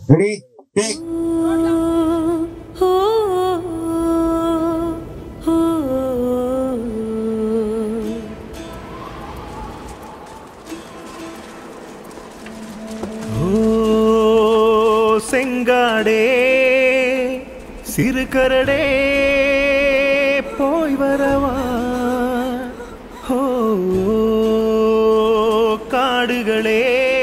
Ready take ஓ செங்காடே சிறுகரடே போய் வரவா ஓ காடுகளே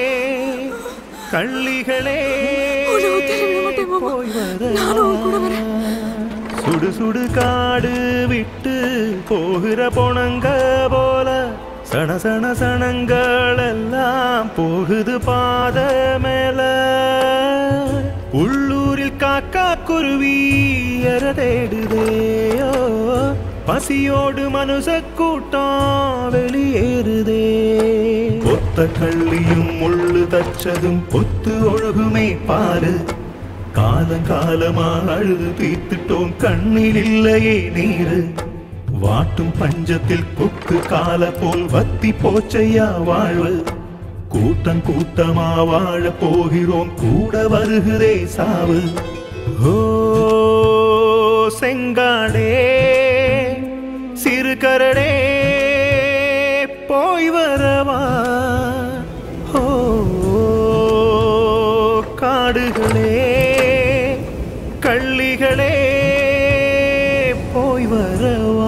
கள்ளிகளே உன்னை ஒத்தையில விட மாட்டேன் மாமா. போய் நானும் உன் கூட வரேன். சுடு சுடு காடு விட்டு போகிற பொணங்க போல சன சன சனங்கள் எல்லாம் போகுது பாத மேல உள்ளூரில் காக்கா குருவி எற தேடுதேயோ பசியோடு மனுஷ கூட்டம் வெளியேறுதே ஒத்த கள்ளியும் முள்ளு தச்சதும் பொத்து ஒழுகுமே பாரு காலங்காலமா அழுது தீர்த்துட்டோம் கண்ணில் இல்லையே நீரு வாட்டும் பஞ்சத்தில் கொக்கு கால போல் வத்தி போச்சையா வாழ்வு கூட்டம் கூட்டமா வாழ போகிறோம் கூட வருகிறே சாவு ஓ செங்காடே சிறுகரடே போய் வரவா ஓ காடுகளே கள்ளிகளே போய் வரவா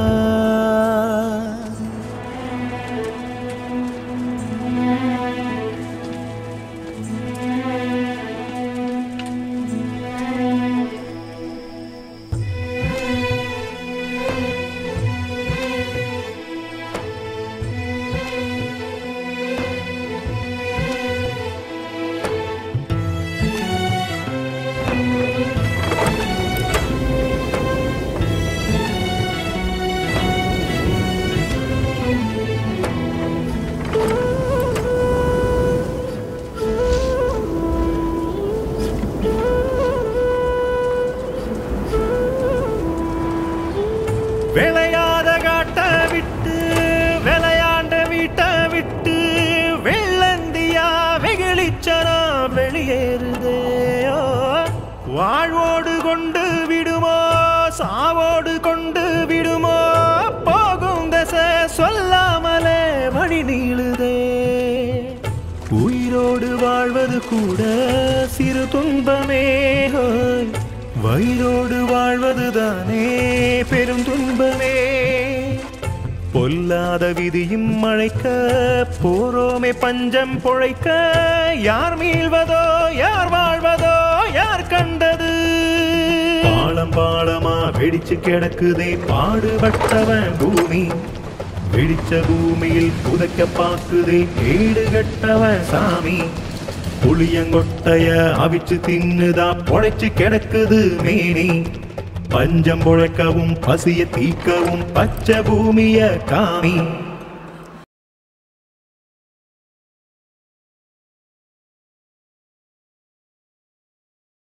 விளையாத காட்ட விட்டு விளையாண்ட வீட்டை விட்டு வெள்ளந்தியா வெகுளிச்சனா வெளியேறுதேயோ வாழ்வோடு கொண்டு விடுமோ சாவோடு கொண்டு விடுமோ போகும் தசை சொல்லாமலே வழி நீளுதே உயிரோடு வாழ்வது கூட சிறு துன்பமே ஹோய். வயிறோடு வாழ்வதுதானே பெரும் துன்பமே பொல்லாத விதியும் மழைக்க போரோமே பஞ்சம் பொழைக்க யார் மீள்வதோ யார் வாழ்வதோ யார் கண்டது பாலம் பாலமா வெடிச்சு கிடக்குதே பாடுபட்டவன் பூமி வெடிச்ச பூமியில் புதைக்க பாக்குதே கேடு கட்டவன் சாமி புளியங்கொட்டைய அவிச்சு தின்னுதா பொழைச்சு கிடக்குது மேனி பஞ்சம் பொழைக்கவும் பசிய தீக்கவும் பச்சை பூமிய காமி